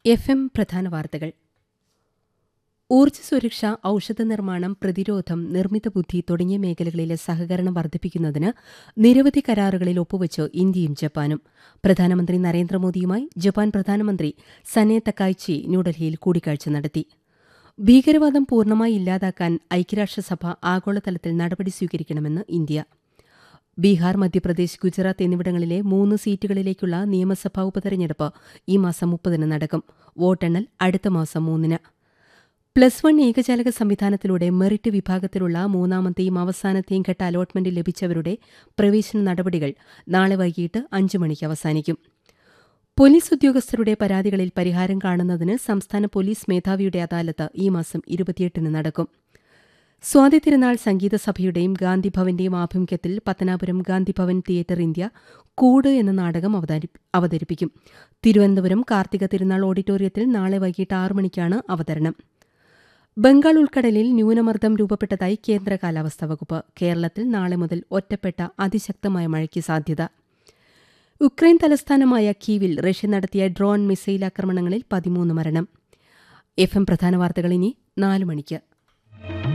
F M പ്രധാന വാർത്തകൾ ഊർജ്ജ സുരക്ഷ ഔഷധ നിർമ്മാണം പ്രതിരോധം നിർമ്മിത ബുദ്ധി തുടങ്ങിയ മേഖലകളിലെ സഹകരണം വർദ്ധിപ്പിക്കുന്നതിന് നിരവധി കരാറുകളിൽ ഒപ്പുവച്ച് ഇന്ത്യയും ജപ്പാനും പ്രധാനമന്ത്രി നരേന്ദ്രമോദിയുമായി ജപ്പാൻ പ്രധാനമന്ത്രി സനെ തക്കായ്ചി ന്യൂഡൽഹിയിൽ കൂടിക്കാഴ്ച നടത്തി ഭീകരവാദം പൂർണ്ണമായി ഇല്ലാതാക്കാൻ ഐക്യരാഷ്ട്രസഭ ആഗോളതലത്തിൽ നടപടി സ്വീകരിക്കണമെന്ന് ഇന്ത്യ ബീഹാർ മധ്യപ്രദേശ് ഗുജറാത്ത് എന്നിവിടങ്ങളിലെ മൂന്ന് സീറ്റുകളിലേക്കുള്ള നിയമസഭാ ഉപതെരഞ്ഞെടുപ്പ് ഈ മാസം മുപ്പതിന് നടക്കും വോട്ടെണ്ണൽ അടുത്ത മാസം മൂന്നിന് പ്ലസ് വൺ ഏകജാലക സംവിധാനത്തിലൂടെ മെറിറ്റ് വിഭാഗത്തിലുള്ള മൂന്നാമത്തെയും അവസാനത്തെയും ഘട്ട അലോട്ട്മെന്റ് ലഭിച്ചവരുടെ പ്രവേശന നടപടികൾ നാളെ വൈകിട്ട് അഞ്ച് മണിക്ക് അവസാനിക്കും പോലീസ് ഉദ്യോഗസ്ഥരുടെ പരാതികളിൽ പരിഹാരം കാണുന്നതിന് സംസ്ഥാന പോലീസ് മേധാവിയുടെ അദാലത്ത് ഈ മാസം ഇരുപത്തിയെട്ടിന് നടക്കും സ്വാതി തിരുനാൾ സംഗീതസഭയുടെയും ഗാന്ധിഭവന്റെയും ആഭിമുഖ്യത്തിൽ പത്തനാപുരം ഗാന്ധിഭവൻ തിയേറ്റർ ഇന്ത്യ കൂട് എന്ന നാടകം അവതരിപ്പിക്കും തിരുവനന്തപുരം കാർത്തിക തിരുനാൾ ഓഡിറ്റോറിയത്തിൽ നാളെ വൈകിട്ട് ആറ് മണിക്കാണ് അവതരണം ബംഗാൾ ഉൾക്കടലിൽ ന്യൂനമർദ്ദം രൂപപ്പെട്ടതായി കേന്ദ്ര കാലാവസ്ഥാ വകുപ്പ് കേരളത്തിൽ നാളെ മുതൽ ഒറ്റപ്പെട്ട അതിശക്തമായ മഴയ്ക്ക് സാധ്യത ഉക്രൈൻ തലസ്ഥാനമായ കീവിൽ റഷ്യ നടത്തിയ ഡ്രോൺ മിസൈൽ ആക്രമണങ്ങളിൽ പതിമൂന്ന് മരണം എഫ് എം പ്രധാന വാർത്തകൾ ഇനി നാല് മണിക്ക്